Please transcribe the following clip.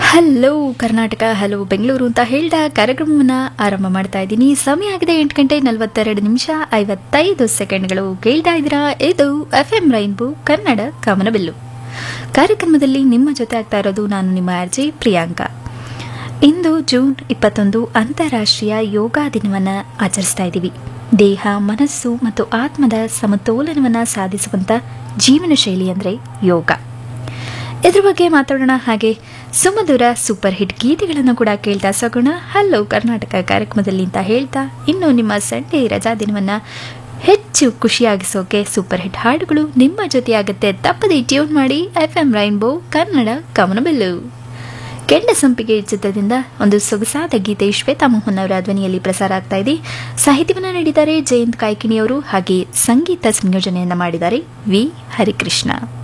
hello Karnataka hello Bengaluru ಅಂತ ಹೇಳ್ದ ಕಾರ್ಯಕ್ರಮವನ್ನು ಆರಂಭ ಮಾಡ್ತಾ ಇದ್ದೀನಿ ಸಮಯ ಆಗಿದೆ ಎಂಟು ಗಂಟೆ ನಲವತ್ತೆರಡು ನಿಮಿಷ ಐವತ್ತೈದು ಸೆಕೆಂಡ್ಗಳು ಕೇಳ್ತಾ ಇದ್ದೀರಾ ಇದು ಎಫ್ ಎಂ ರೈನ್ಬೋ ಕನ್ನಡ ಕಮನಬಿಲ್ಲು ಕಾರ್ಯಕ್ರಮದಲ್ಲಿ ನಿಮ್ಮ ಜೊತೆ ಆಗ್ತಾ ಇರೋದು ನಾನು ನಿಮ್ಮ ಅರ್ಜಿ ಪ್ರಿಯಾಂಕಾ ಇಂದು ಜೂನ್ ಇಪ್ಪತ್ತೊಂದು ಅಂತಾರಾಷ್ಟ್ರೀಯ ಯೋಗ ದಿನವನ್ನು ಆಚರಿಸ್ತಾ ಇದ್ದೀವಿ ದೇಹ ಮನಸ್ಸು ಮತ್ತು ಆತ್ಮದ ಸಮತೋಲನವನ್ನು ಸಾಧಿಸುವಂಥ ಜೀವನ ಶೈಲಿ ಅಂದರೆ ಯೋಗ ಇದ್ರ ಬಗ್ಗೆ ಮಾತಾಡೋಣ ಹಾಗೆ ಸುಮಧುರ ಸೂಪರ್ ಹಿಟ್ ಗೀತೆಗಳನ್ನು ಕೂಡ ಕೇಳ್ತಾ ಸಾಗೋಣ ಹಲೋ ಕರ್ನಾಟಕ ಕಾರ್ಯಕ್ರಮದಲ್ಲಿ ಅಂತ ಹೇಳ್ತಾ ಇನ್ನು ನಿಮ್ಮ ಸಂಡೇ ರಜಾ ದಿನವನ್ನು ಹೆಚ್ಚು ಖುಷಿಯಾಗಿಸೋಕೆ ಸೂಪರ್ ಹಿಟ್ ಹಾಡುಗಳು ನಿಮ್ಮ ಜೊತೆಯಾಗುತ್ತೆ ತಪ್ಪದೆ ಟ್ಯೂನ್ ಮಾಡಿ ಎಫ್ ಎಂ ರೈನ್ಬೋ ಕನ್ನಡ ಕಮನಬೆಲ್ಲು ಕೆಂಡ ಸಂಪಿಗೆ ಚಿತ್ರದಿಂದ ಒಂದು ಸೊಗಸಾದ ಗೀತೆ ಶ್ವೇತಾ ಮೋಹನ್ ಅವರ ಧ್ವನಿಯಲ್ಲಿ ಪ್ರಸಾರ ಆಗ್ತಾ ಇದೆ ಸಾಹಿತ್ಯವನ್ನು ನೀಡಿದ್ದಾರೆ ಜಯಂತ್ ಕಾಯ್ಕಿಣಿಯವರು ಹಾಗೆ ಸಂಗೀತ ಸಂಯೋಜನೆಯನ್ನು ಮಾಡಿದ್ದಾರೆ ವಿ ಹರಿಕೃಷ್ಣ